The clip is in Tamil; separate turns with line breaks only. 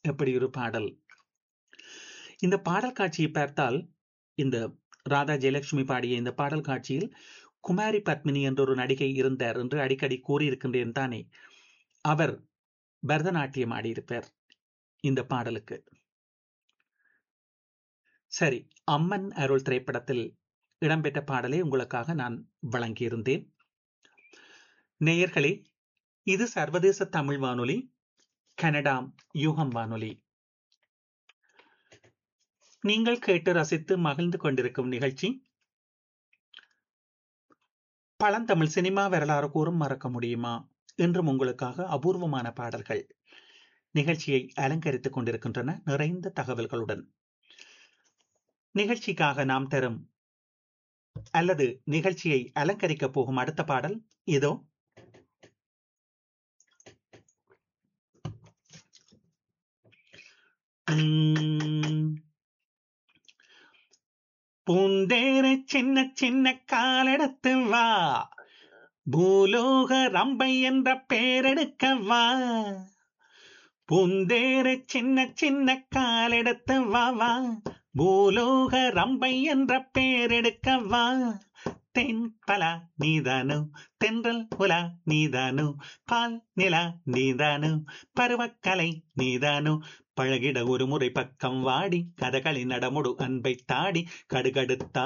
எப்படி ஒரு பாடல் இந்த பாடல் காட்சியை பார்த்தால் இந்த ராதா ஜெயலட்சுமி பாடிய இந்த பாடல் காட்சியில் குமாரி பத்மினி என்ற ஒரு நடிகை இருந்தார் என்று அடிக்கடி கூறியிருக்கின்றேன் தானே அவர் பரதநாட்டியம் ஆடியிருப்பார் இந்த பாடலுக்கு சரி அம்மன் அருள் திரைப்படத்தில் இடம்பெற்ற பாடலை உங்களுக்காக நான் வழங்கியிருந்தேன் நேயர்களே இது சர்வதேச தமிழ் வானொலி கனடா யூகம் வானொலி நீங்கள் கேட்டு ரசித்து மகிழ்ந்து கொண்டிருக்கும் நிகழ்ச்சி பழந்தமிழ் சினிமா வரலாறு கூறும் மறக்க முடியுமா என்றும் உங்களுக்காக அபூர்வமான பாடல்கள் நிகழ்ச்சியை அலங்கரித்துக் கொண்டிருக்கின்றன நிறைந்த தகவல்களுடன் நிகழ்ச்சிக்காக நாம் தரும் அல்லது நிகழ்ச்சியை அலங்கரிக்க போகும் அடுத்த பாடல் இதோ பூந்தேர சின்ன சின்ன காலெடுத்து வா பூலோக ரம்பை என்ற பேரெடுக்க வா பூந்தேர சின்ன சின்ன காலெடுத்து வா வா பூலோக ரம்பை என்ற பேரெடுக்க வா தென் பலா நீதானோ தென்றல் புலா நீதானோ பால் நிலா நீதானோ பருவக்கலை நீதானோ பழகிட ஒரு முறை பக்கம் வாடி கதகளி நடமுடு அன்பை தாடி கடுகடுத்தா